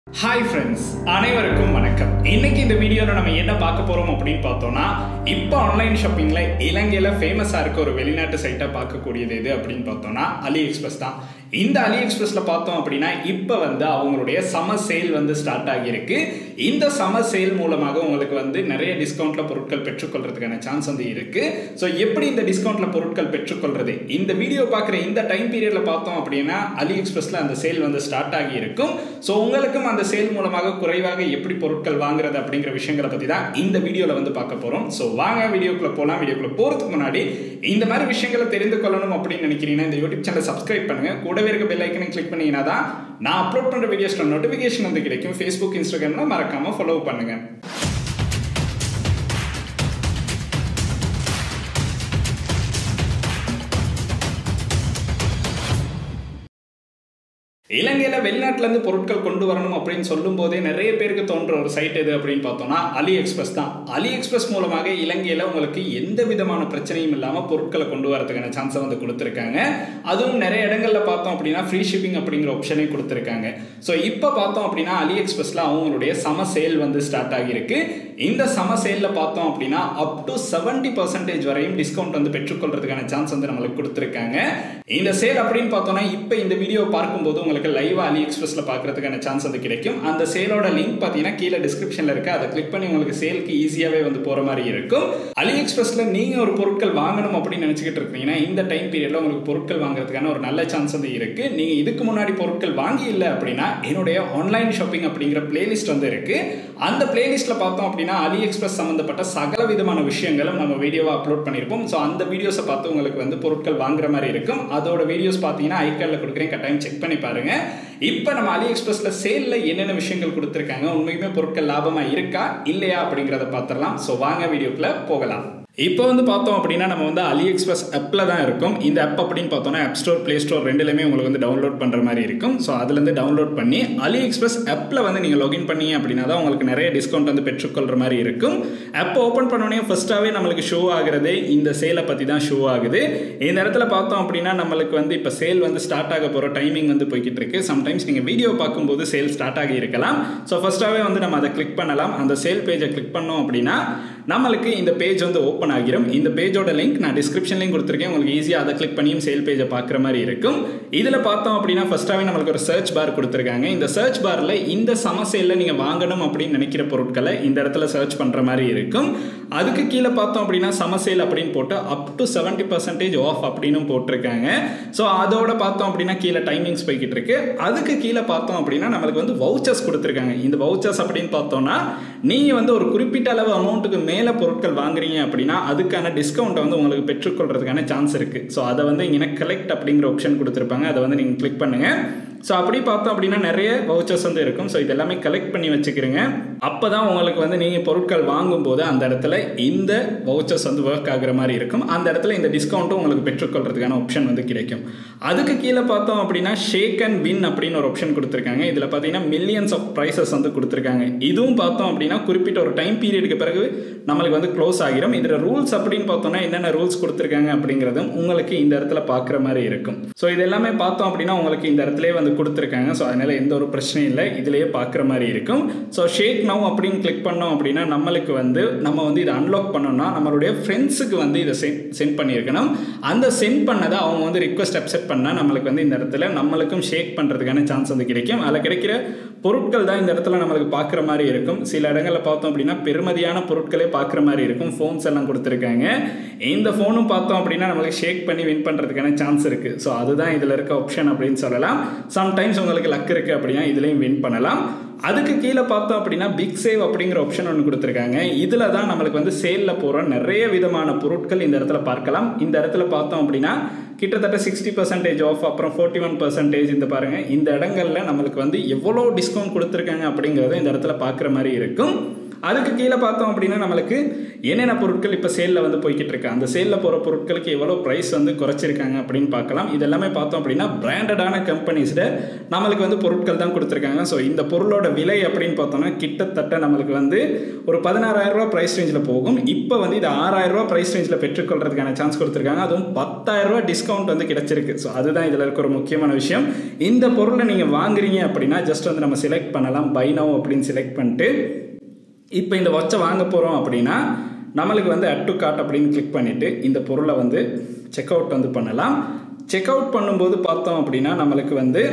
Hi friends அனைவருக்கும் வணக்கம் இன்னைக்கு இந்த வீடியோவில் நம்ம என்ன பார்க்க போறோம் அப்படின்னு பார்த்தோம்னா இப்போ ஆன்லைன் ஷாப்பிங்ல இலங்கையில ஃபேமஸா இருக்க ஒரு வெளிநாட்டு சைட்டை பார்க்கக்கூடியது எது அப்படின்னு பார்த்தோம்னா அலி எக்ஸ்பிரஸ் தான் இந்த அலி எக்ஸ்பிரஸ்ல பார்த்தோம் அப்படின்னா இப்போ வந்து அவங்களுடைய சம்மர் சேல் வந்து ஸ்டார்ட் ஆகியிருக்கு இந்த சம்மர் சேல் மூலமாக உங்களுக்கு வந்து நிறைய டிஸ்கவுண்ட்ல பொருட்கள் பெற்றுக்கொள்றதுக்கான சான்ஸ் வந்து இருக்கு ஸோ எப்படி இந்த டிஸ்கவுண்ட்ல பொருட்கள் பெற்றுக்கொள்றது இந்த வீடியோ பார்க்குற இந்த டைம் பீரியட்ல பார்த்தோம் அப்படின்னா அலி எக்ஸ்பிரஸ்ல அந்த சேல் வந்து ஸ்டார்ட் ஆகி இருக்கும் ஸோ உங்களுக்கும் அந்த சேல் மூலமாக குறைவாக எப்படி பொருட்கள் வாங்குறது அப்படிங்கிற விஷயங்களை பற்றி தான் இந்த வீடியோவில் வந்து பார்க்க போகிறோம் ஸோ வாங்க வீடியோக்குள்ள போகலாம் வீடியோக்குள்ள போகிறதுக்கு முன்னாடி இந்த மாதிரி விஷயங்களை தெரிந்து கொள்ளணும் அப்படின்னு நினைக்கிறீங்கன்னா இந்த யூடியூப் சேனல் சப்ஸ்கிரைப் பண்ணுங்க கூடவே இருக்க பெல் ஐக்கனை கிளிக் பண்ணீங்கன்னா தான் நான் அப்லோட் பண்ணுற வீடியோஸ்ல நோட்டிஃபிகேஷன் வந்து கிடைக்கும் ஃபேஸ்புக் இன்ஸ்டாகிராம்ல மறக்காம ஃபாலோ பண்ணுங்க இலங்கையில வெளிநாட்டுல இருந்து பொருட்கள் கொண்டு வரணும் அப்படின்னு சொல்லும் போதே நிறைய பேருக்கு தோன்ற ஒரு சைட் எது அப்படின்னு பார்த்தோம்னா அலி எக்ஸ்பிரஸ் தான் அலி எக்ஸ்பிரஸ் மூலமாக இலங்கையில உங்களுக்கு எந்த விதமான பிரச்சனையும் இல்லாம பொருட்களை கொண்டு வரதுக்கான சான்ஸை வந்து கொடுத்துருக்காங்க அதுவும் நிறைய இடங்கள்ல பார்த்தோம் அப்படின்னா ஃப்ரீ ஷிப்பிங் அப்படிங்கிற ஆப்ஷனையும் கொடுத்துருக்காங்க ஸோ இப்போ பார்த்தோம் அப்படின்னா அலி எக்ஸ்பிரஸ்ல அவங்களுடைய சம சேல் வந்து ஸ்டார்ட் ஆகியிருக்கு இந்த சம சேல்ல பார்த்தோம் அப்படின்னா அப் டு செவன்டி பர்சன்டேஜ் வரையும் டிஸ்கவுண்ட் வந்து பெற்றுக்கொள்றதுக்கான சான்ஸ் வந்து நம்மளுக்கு கொடுத்துருக்காங்க இந்த சேல் அப்படின்னு பார்த்தோம்னா இப்போ இந்த வீடியோ பார்க்கும்போது உங்களுக்கு லைவா அலி எக்ஸ்பிரஸ்ல பார்க்கறதுக்கான சான்ஸ் வந்து கிடைக்கும் அந்த சேலோட லிங்க் பார்த்தீங்கன்னா கீழே டிஸ்கிரிப்ஷன்ல இருக்கு அதை கிளிக் பண்ணி உங்களுக்கு சேலுக்கு ஈஸியாவே வந்து போற மாதிரி இருக்கும் அலி எக்ஸ்பிரஸ்ல நீங்க ஒரு பொருட்கள் வாங்கணும் அப்படின்னு நினைச்சுக்கிட்டு இருக்கீங்கன்னா இந்த டைம் பீரியட்ல உங்களுக்கு பொருட்கள் வாங்குறதுக்கான ஒரு நல்ல சான்ஸ் வந்து இருக்கு நீங்க இதுக்கு முன்னாடி பொருட்கள் வாங்கி இல்லை அப்படின்னா என்னுடைய ஆன்லைன் ஷாப்பிங் அப்படிங்கிற பிளேலிஸ்ட் வந்து இருக்கு அந்த பிளேலிஸ்ட்ல பார்த்தோம் அப்படின்னா அலி எக்ஸ்பிரஸ் சம்பந்தப்பட்ட சகல விதமான விஷயங்களும் நம்ம வீடியோவை அப்லோட் பண்ணியிருப்போம் ஸோ அந்த வீடியோஸை பார்த்து உங்களுக்கு வந்து பொருட்கள் வாங்குற மாதிரி இருக்கும் அதோட வீடியோஸ் பார்த்தீங்கன்னா ஐக்கார்ல கொடுக்குறேன் கட்டாயம் செக் பண்ணி பாருங்க இப்போ நம்ம அலி எக்ஸ்பிரஸ்ல சேல்ல என்னென்ன விஷயங்கள் கொடுத்துருக்காங்க உண்மையுமே பொருட்கள் லாபமா இருக்கா இல்லையா அப்படிங்கிறத பார்த்துடலாம் ஸோ வாங்க வீடியோக்குள்ள போகலாம் இப்போ வந்து பார்த்தோம் அப்படின்னா நம்ம வந்து அலி எக்ஸ்பிரஸ் ஆப்பில் தான் இருக்கும் இந்த ஆப் அப்படின்னு பார்த்தோம்னா ஆப் ஸ்டோர் ப்ளே ஸ்டோர் ரெண்டுலையுமே உங்களுக்கு வந்து டவுன்லோட் பண்ணுற மாதிரி இருக்கும் ஸோ அதுலேருந்து டவுன்லோட் பண்ணி அலி எக்ஸ்பிரஸ் ஆப்பில் வந்து நீங்கள் லாகின் பண்ணீங்க அப்படின்னா தான் உங்களுக்கு நிறைய டிஸ்கவுண்ட் வந்து பெற்றுக்கொள்கிற மாதிரி இருக்கும் ஆப் ஓப்பன் பண்ணோடனே ஃபர்ஸ்ட்டாகவே நம்மளுக்கு ஷோ ஆகுறது இந்த சேலை பற்றி தான் ஷோ ஆகுது இந்த இடத்துல பார்த்தோம் அப்படின்னா நம்மளுக்கு வந்து இப்போ சேல் வந்து ஸ்டார்ட் ஆக போகிற டைமிங் வந்து போய்கிட்டு இருக்கு சம்டைம்ஸ் நீங்கள் வீடியோ பார்க்கும்போது சேல் ஸ்டார்ட் ஆகி இருக்கலாம் ஸோ ஃபர்ஸ்ட்டாகவே வந்து நம்ம அதை கிளிக் பண்ணலாம் அந்த சேல் பேஜை கிளிக் பண்ணோம் அப்படின்னா நம்மளுக்கு இந்த பேஜ் வந்து ஓப்பன் ஆகிரும் இந்த பேஜோட லிங்க் நான் டிஸ்கிரிப்ஷன்லையும் கொடுத்துருக்கேன் உங்களுக்கு ஈஸியாக அதை கிளிக் பண்ணியும் சேல் பேஜை பார்க்குற மாதிரி இருக்கும் இதில் பார்த்தோம் அப்படின்னா ஃபர்ஸ்ட்டாகவே நம்மளுக்கு ஒரு சர்ச் பார் கொடுத்துருக்காங்க இந்த சர்ச் பாரில் இந்த சமசேலில் நீங்கள் வாங்கணும் அப்படின்னு நினைக்கிற பொருட்களை இந்த இடத்துல சர்ச் பண்ணுற மாதிரி இருக்கும் அதுக்கு கீழே பார்த்தோம் அப்படின்னா சமசேல் அப்படின்னு போட்டு up to seventy percentage off அப்படின்னு போட்டிருக்காங்க ஸோ அதோட பார்த்தோம் அப்படின்னா கீழே டைமிங்ஸ் போய்கிட்டு இருக்கு அதுக்கு கீழே பார்த்தோம் அப்படின்னா நம்மளுக்கு வந்து வவுச்சர்ஸ் கொடுத்துருக்காங்க இந்த வவுச்சர்ஸ் அப்படின்னு பார்த்தோம்னா நீங்கள் வந்து ஒரு குறிப்பிட்ட அளவு அமௌண்ட்டுக்கு மேலே பொருட்கள் வாங்குறீங்க அப்படின்னா அதுக்கான டிஸ்கவுண்ட்டை வந்து உங்களுக்கு பெற்றுக்கொள்றதுக்கான சான்ஸ் இருக்குது ஸோ அதை வந்து இங்கே கலெக்ட் அப்படிங்கிற ஆப்ஷன் கொடுத்துருப்பாங்க அதை வந்து நீங்கள் கிளிக் பண்ணுங்கள் ஸோ அப்படி பார்த்தோம் அப்படின்னா நிறைய வவுச்சர்ஸ் வந்து இருக்கும் ஸோ இது எல்லாமே கலெக்ட் பண்ணி வச்சுக்கிறீங்க அப்போ தான் உங்களுக்கு வந்து நீங்கள் பொருட்கள் வாங்கும்போது அந்த இடத்துல இந்த வவுச்சர்ஸ் வந்து ஒர்க் ஆகுற மாதிரி இருக்கும் அந்த இடத்துல இந்த டிஸ்கவுண்ட்டும் உங்களுக்கு பெற்றுக்கொள்றதுக்கான ஆப்ஷன் வந்து கிடைக்கும் அதுக்கு கீழே பார்த்தோம் அப்படின்னா ஷேக் அண்ட் வின் அப்படின்னு ஒரு ஆப்ஷன் கொடுத்துருக்காங்க இதில் பார்த்தீங்கன்னா மில்லியன்ஸ் ஆஃப் ப்ரைஸஸ் வந்து கொடுத்துருக்காங்க இதுவும் பார்த்தோம் அப்படின்னா குறிப்பிட்ட ஒரு டைம் பீரியடுக்கு பிறகு நம்மளுக்கு வந்து க்ளோஸ் ஆகிரும் இதில் ரூல்ஸ் அப்படின்னு பார்த்தோம்னா என்னென்ன ரூல்ஸ் கொடுத்துருக்காங்க அப்படிங்கிறதும் உங்களுக்கு இந்த இடத்துல பார்க்குற மாதிரி இருக்கும் ஸோ இது எல்லாமே பார்த்தோம் அப்படின்னா உங்களுக்கு இந்த இடத்துல வந்து கொடுத்துருக்காங்க ஸோ அதனால எந்த ஒரு பிரச்சனையும் இல்லை இதுலேயே பார்க்குற மாதிரி இருக்கும் ஸோ ஷேக் நவ் அப்படின்னு கிளிக் பண்ணோம் அப்படின்னா நம்மளுக்கு வந்து நம்ம வந்து இதை அன்லாக் பண்ணோம்னா நம்மளுடைய ஃப்ரெண்ட்ஸுக்கு வந்து இதை சென்ட் சென்ட் பண்ணியிருக்கணும் அந்த சென்ட் பண்ணதை அவங்க வந்து ரிக்வஸ்ட் அக்செப்ட் பண்ணால் நம்மளுக்கு வந்து இந்த இடத்துல நம்மளுக்கும் ஷேக் பண்ணுறதுக்கான சான்ஸ் வந்து கிடைக்கும் அதில் கிடைக்கிற பொருட்கள் தான் இந்த இடத்துல நம்மளுக்கு பார்க்குற மாதிரி இருக்கும் சில இடங்களில் பார்த்தோம் அப்படின்னா பெருமதியான பொருட்களே பார்க்குற மாதிரி இருக்கும் ஃபோன்ஸ் எல்லாம் கொடுத்துருக்காங்க இந்த ஃபோனும் பார்த்தோம் அப்படின்னா நம்மளுக்கு ஷேக் பண்ணி வின் பண்ணுறதுக்கான சான்ஸ் இருக்குது ஸோ அதுதான் இதில் இருக்க ஆப்ஷன் அப்படின்னு சொல்லலாம் சம்டைம்ஸ் உங்களுக்கு லக் இருக்குது அப்படின்னா இதுலேயும் வின் பண்ணலாம் அதுக்கு கீழே பார்த்தோம் அப்படின்னா பிக் சேவ் அப்படிங்கிற ஆப்ஷன் ஒன்று கொடுத்துருக்காங்க இதில் தான் நம்மளுக்கு வந்து சேலில் போகிற நிறைய விதமான பொருட்கள் இந்த இடத்துல பார்க்கலாம் இந்த இடத்துல பார்த்தோம் அப்படின்னா கிட்டத்தட்ட சிக்ஸ்டி பர்சன்டேஜ் ஆஃப் அப்புறம் ஃபோர்ட்டி ஒன் பர்சன்டேஜ் இந்த பாருங்க இந்த இடங்கள்ல நம்மளுக்கு வந்து எவ்வளோ டிஸ்கவுண்ட் கொடுத்துருக்காங்க அப்படிங்கிறத இந்த இடத்துல பார்க்குற மாதிரி இருக்கும் அதுக்கு கீழே பார்த்தோம் அப்படின்னா நம்மளுக்கு என்னென்ன பொருட்கள் இப்போ சேலில் வந்து போய்கிட்டு இருக்கு அந்த சேலில் போகிற பொருட்களுக்கு எவ்வளோ ப்ரைஸ் வந்து குறைச்சிருக்காங்க அப்படின்னு பார்க்கலாம் இது எல்லாமே பார்த்தோம் அப்படின்னா பிராண்டடான கம்பெனிஸில் நம்மளுக்கு வந்து பொருட்கள் தான் கொடுத்துருக்காங்க ஸோ இந்த பொருளோட விலை அப்படின்னு பார்த்தோம்னா கிட்டத்தட்ட நம்மளுக்கு வந்து ஒரு பதினாறாயிரம் ரூபாய் ப்ரைஸ் ரேஞ்சில் போகும் இப்போ வந்து இது ஆறாயிரம் ரூபாய் ப்ரைஸ் ரேஞ்சில் பெற்றுக்கொள்றதுக்கான சான்ஸ் கொடுத்துருக்காங்க அதுவும் பத்தாயிரம் ரூபாய் டிஸ்கவுண்ட் வந்து கிடைச்சிருக்கு ஸோ அதுதான் இதில் இருக்க ஒரு முக்கியமான விஷயம் இந்த பொருளை நீங்கள் வாங்குறீங்க அப்படின்னா ஜஸ்ட் வந்து நம்ம செலக்ட் பண்ணலாம் பை நவ் அப்படின்னு செலக்ட் பண்ணிட்டு இப்போ இந்த வாட்சை வாங்க போகிறோம் அப்படின்னா நம்மளுக்கு வந்து அட் டு கார்ட் அப்படின்னு கிளிக் பண்ணிவிட்டு இந்த பொருளை வந்து செக் அவுட் வந்து பண்ணலாம் செக் அவுட் பண்ணும்போது பார்த்தோம் அப்படின்னா நம்மளுக்கு வந்து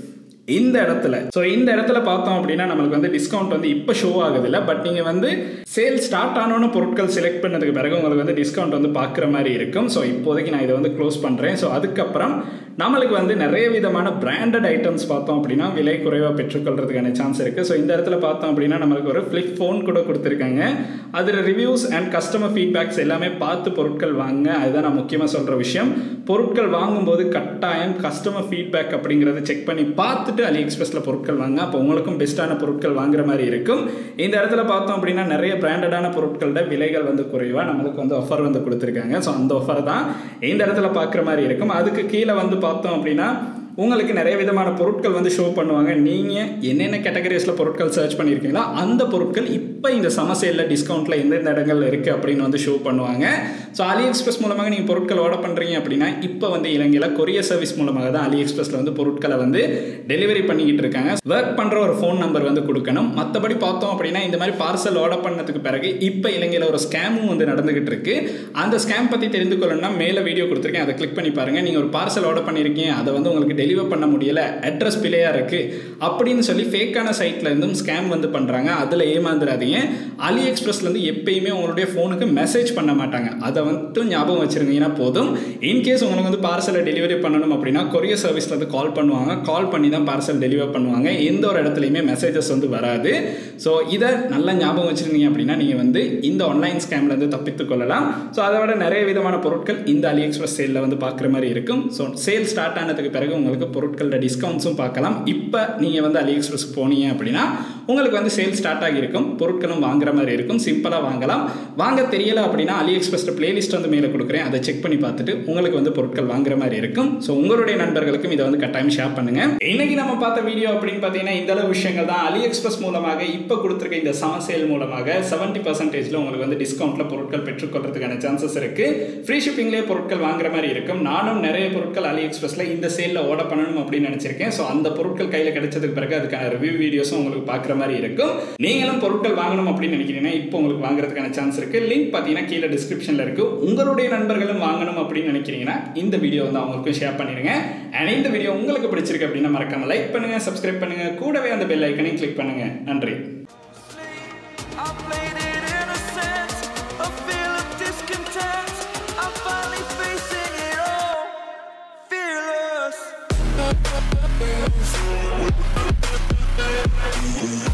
இந்த இடத்துல ஸோ இந்த இடத்துல பார்த்தோம் அப்படின்னா நம்மளுக்கு வந்து டிஸ்கவுண்ட் வந்து இப்போ ஷோ ஆகுது இல்லை பட் நீங்கள் வந்து சேல் ஸ்டார்ட் ஆனோன்னு பொருட்கள் செலக்ட் பண்ணதுக்கு பிறகு உங்களுக்கு வந்து டிஸ்கவுண்ட் வந்து பார்க்குற மாதிரி இருக்கும் ஸோ இப்போதைக்கு நான் இதை வந்து க்ளோஸ் பண்ணுறேன் ஸோ அதுக்கப்புறம் நம்மளுக்கு வந்து நிறைய விதமான பிராண்டட் ஐட்டம்ஸ் பார்த்தோம் அப்படின்னா விலை குறைவாக பெற்றுக்கொள்றதுக்கான சான்ஸ் இருக்குது ஸோ இந்த இடத்துல பார்த்தோம் அப்படின்னா நம்மளுக்கு ஒரு ஃப்ளிப் ஃபோன் கூட கொடுத்துருக்காங்க அதில் ரிவ்யூஸ் அண்ட் கஸ்டமர் ஃபீட்பேக்ஸ் எல்லாமே பார்த்து பொருட்கள் வாங்க அதுதான் நான் முக்கியமாக சொல்கிற விஷயம் பொருட்கள் வாங்கும்போது கட்டாயம் கஸ்டமர் ஃபீட்பேக் அப்படிங்கிறத செக் பண்ணி பார்த்துட்டு அலி எக்ஸ்பிரஸில் பொருட்கள் வாங்க அப்போ உங்களுக்கும் பெஸ்ட்டான பொருட்கள் வாங்குற மாதிரி இருக்கும் இந்த இடத்துல பார்த்தோம் அப்படின்னா நிறைய பிராண்டடான பொருட்களோட விலைகள் வந்து குறைவாக நம்மளுக்கு வந்து ஆஃபர் வந்து கொடுத்துருக்காங்க ஸோ அந்த ஆஃபர் தான் இந்த இடத்துல பார்க்குற மாதிரி இருக்கும் அதுக்கு கீழே வந்து பார்த்தோம் அப்படின்னா உங்களுக்கு நிறைய விதமான பொருட்கள் வந்து ஷோ பண்ணுவாங்க நீங்கள் என்னென்ன கேட்டகரிஸில் பொருட்கள் சர்ச் பண்ணியிருக்கீங்களோ அந்த பொருட்கள் இப்போ இந்த சமசேலில் டிஸ்கவுண்ட்டில் எந்தெந்த இடங்கள் இருக்குது அப்படின்னு வந்து ஷோ பண்ணுவாங்க ஸோ அலி எக்ஸ்பிரஸ் மூலமாக நீங்கள் பொருட்கள் ஆர்டர் பண்ணுறீங்க அப்படின்னா இப்போ வந்து இலங்கையில் கொரியர் சர்வீஸ் மூலமாக தான் அலி எக்ஸ்பிரஸில் வந்து பொருட்களை வந்து டெலிவரி பண்ணிக்கிட்டு இருக்காங்க ஒர்க் பண்ணுற ஒரு ஃபோன் நம்பர் வந்து கொடுக்கணும் மற்றபடி பார்த்தோம் அப்படின்னா இந்த மாதிரி பார்சல் ஆர்டர் பண்ணதுக்கு பிறகு இப்போ இலங்கையில் ஒரு ஸ்கேமும் வந்து நடந்துகிட்டு இருக்கு அந்த ஸ்கேம் பற்றி தெரிந்து கொள்ளணும்னா மேலே வீடியோ கொடுத்துருக்கேன் அதை கிளிக் பண்ணி பாருங்கள் நீங்கள் ஒரு பார்சல் ஆர்டர் பண்ணியிருக்கீங்க அதை வந்து உங்களுக்கு டெலிவர் பண்ண முடியல அட்ரஸ் பிழையாக இருக்குது அப்படின்னு சொல்லி ஃபேக்கான சைட்ல இருந்தும் ஸ்கேம் வந்து பண்ணுறாங்க அதில் ஏமாந்துடாதீங்க அலி எக்ஸ்பிரஸ்லேருந்து எப்பயுமே உங்களுடைய ஃபோனுக்கு மெசேஜ் பண்ண மாட்டாங்க அதை வந்து ஞாபகம் வச்சுருந்தீங்கன்னா போதும் இன்கேஸ் உங்களுக்கு வந்து பார்சலை டெலிவரி பண்ணணும் அப்படின்னா கொரியர் சர்வீஸில் வந்து கால் பண்ணுவாங்க கால் பண்ணி தான் பார்சல் டெலிவர் பண்ணுவாங்க எந்த ஒரு இடத்துலையுமே மெசேஜஸ் வந்து வராது ஸோ இதை நல்லா ஞாபகம் வச்சுருந்தீங்க அப்படின்னா நீங்கள் வந்து இந்த ஆன்லைன் ஸ்கேம்லேருந்து தப்பித்து கொள்ளலாம் ஸோ அதை விட நிறைய விதமான பொருட்கள் இந்த அலி எக்ஸ்பிரஸ் சேலில் வந்து பார்க்குற மாதிரி இருக்கும் ஸோ சேல் ஸ்டார்ட் ஆனதுக்கு பிறகு உங்களுக்கு பொருட்களோட டிஸ்கவுண்ட்ஸும் பார்க்கலாம் இப்போ நீங்கள் வந்து அலி எக்ஸ்பிரஸ் போனீங்க அப்படின்னா உங்களுக்கு வந்து சேல் ஸ்டார்ட் ஆகியிருக்கும் பொருட்களும் வாங்குற மாதிரி இருக்கும் சிம்பிளாக வாங்கலாம் வாங்க தெரியல அப்படின்னா அலி எக்ஸ்பிரஸ் பிளேலிஸ்ட் வந்து மேலே கொடுக்குறேன் அதை செக் பண்ணி பார்த்துட்டு உங்களுக்கு வந்து பொருட்கள் வாங்குற மாதிரி இருக்கும் ஸோ உங்களுடைய நண்பர்களுக்கும் இதை வந்து கட்டாயம் ஷேர் பண்ணுங்க இன்னைக்கு நம்ம பார்த்த வீடியோ அப்படின்னு பார்த்தீங்கன்னா இந்த அளவு விஷயங்கள் தான் அலி எக்ஸ்பிரஸ் மூலமாக இப்போ கொடுத்துருக்க இந்த சம சேல் மூலமாக செவன்ட்டி பர்சன்டேஜில் உங்களுக்கு வந்து டிஸ்கவுண்ட்டில் பொருட்கள் பெற்றுக்கொள்றதுக்கான சான்சஸ் இருக்கு ஃப்ரீ ஷிப்பிங்லேயே பொருட்கள் வாங்குற மாதிரி இருக்கும் நானும் நிறைய பொருட்கள் அலி எக்ஸ்பிரஸில் இந்த சேலில் ஆர்டர் பண்ணணும் அப்படின்னு நினச்சிருக்கேன் ஸோ அந்த பொருட்கள் கையில் கிடைச்சதுக்கு பிறகு அதுக்கான ரிவ்யூ வீடியோஸும் உங்களுக்கு பார்க்குற மாதிரி இருக்கும் நீங்களும் பொருட்கள் வாங்கணும் அப்படின்னு நினைக்கிறீங்கன்னா இப்போ உங்களுக்கு வாங்குறதுக்கான சான்ஸ் இருக்கு லிங்க் பார்த்தீங்கன்னா கீழே டிஸ்கிரிப்ஷனில் இருக்கு உங்களுடைய நண்பர்களும் வாங்கணும் அப்படின்னு நினைக்கிறீங்கன்னா இந்த வீடியோ வந்து அவங்களுக்கும் ஷேர் பண்ணிடுங்க அண்ட் இந்த வீடியோ உங்களுக்கு பிடிச்சிருக்கு அப்படின்னா மறக்காம லைக் பண்ணுங்க சப்ஸ்கிரைப் பண்ணுங்க கூடவே அந்த பெல் ஐக்கனையும் கிளிக் பண்ணுங்க நன்றி I played it innocent, a feel of discontent. I'm finally facing it all, fearless.